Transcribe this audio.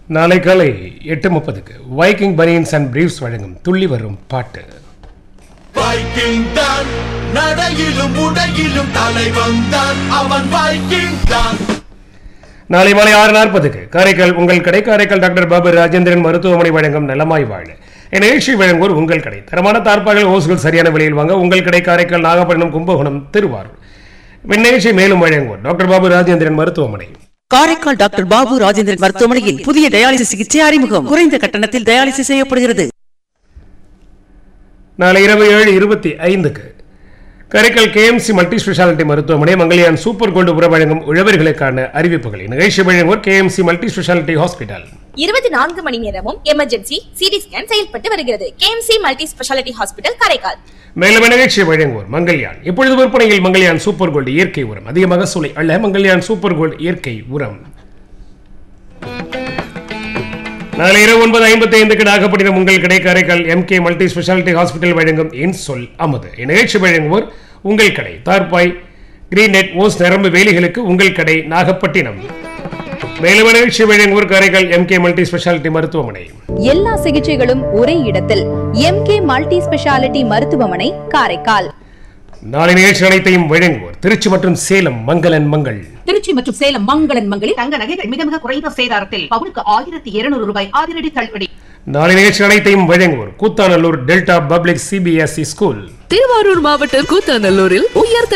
நாளை காலை எட்டு முப்பதுக்கு வைக்கிங் பனியன்ஸ் அண்ட் பிரீவ்ஸ் வழங்கும் துள்ளி வரும் பாட்டு வைக்கிங் தான் நடையிலும் உடையிலும் தலைவன் தான் அவன் வைக்கிங் தான் நாளை மாலை ஆறு நாற்பதுக்கு காரைக்கால் உங்கள் கடை காரைக்கால் டாக்டர் பாபு ராஜேந்திரன் மருத்துவமனை வழங்கும் நலமாய் வாழ நிகழ்ச்சி வழங்குவோர் உங்கள் கடை தரமான தார்ப்பாகள் ஓசுகள் சரியான விலையில் வாங்க உங்கள் கடை காரைக்கால் நாகப்பட்டினம் கும்பகோணம் திருவாரூர் இந்நிகழ்ச்சி மேலும் வழங்குவோர் டாக்டர் பாபு ராஜேந்திரன் மருத்துவமனை காரைக்கால் டாக்டர் பாபு ராஜேந்திரன் மருத்துவமனையில் புதிய டயாலிசிஸ் சிகிச்சை அறிமுகம் குறைந்த கட்டணத்தில் டயாலிசிஸ் செய்யப்படுகிறது நாளை இரவு ஏழு இருபத்தி ஐந்துக்கு கரைக்கல் கேஎம்சி மல்டி ஸ்பெஷாலிட்டி மருத்துவமனை மங்கள்யான் சூப்பர் கோல்டு உற வழங்கும் உழவர்களுக்கான அறிவிப்புகளை நிகழ்ச்சி வழங்குவோர் கேஎம்சி மல்டி ஸ்பெஷாலிட்டி ஹாஸ்பிட்டல் இருபத்தி நான்கு மணி நேரமும் எமர்ஜென்சி சிடி ஸ்கேன் செயல்பட்டு வருகிறது KMC multi speciality hospital Karaikal மேலும் நிகழ்ச்சி வழங்குவோர் மங்கள்யான் இப்பொழுது விற்பனையில் மங்கள்யான் சூப்பர் கோல்டு இயற்கை உரம் அதிக மகசூலை அள்ள மங்கள்யான் சூப்பர் கோல்டு இயற்கை உரம் நாளை இரவு ஒன்பது ஐம்பத்தி ஐந்துக்கு நாகப்பட்டினம் உங்கள் கடை Karaikal MK multi speciality hospital வழங்கும் இன்சொல் அமுது இந்நிகழ்ச்சி வழங்குவோர் உங்கள் கடை தார்பாய் கிரீன் நெட் ஓஸ் நரம்பு வேலிகளுக்கு உங்கள் கடை நாகப்பட்டினம் மேலும் நிகழ்ச்சி வழங்குவோர் காரைக்கால் எம்கே மல்டி ஸ்பெஷாலிட்டி மருத்துவமனை எல்லா சிகிச்சைகளும் ஒரே இடத்தில் எம்கே மல்டி ஸ்பெஷாலிட்டி மருத்துவமனை காரைக்கால் நாளை நிகழ்ச்சி அனைத்தையும் வழங்குவோர் திருச்சி மற்றும் சேலம் மங்களன் மங்கள் திருச்சி மற்றும் சேலம் மங்களன் மங்களில் தங்க நகைகள் மிக மிக குறைந்த சேதாரத்தில் பவுனுக்கு ஆயிரத்தி இருநூறு ரூபாய் அதிரடி தள்ளுபடி நாளை நிகழ்ச்சி அனைத்தையும் வழங்குவோர் Koothanallur delta public CBSE school Thiruvarur மாவட்டம் கூத்தாநல்லூரில் உயர்தர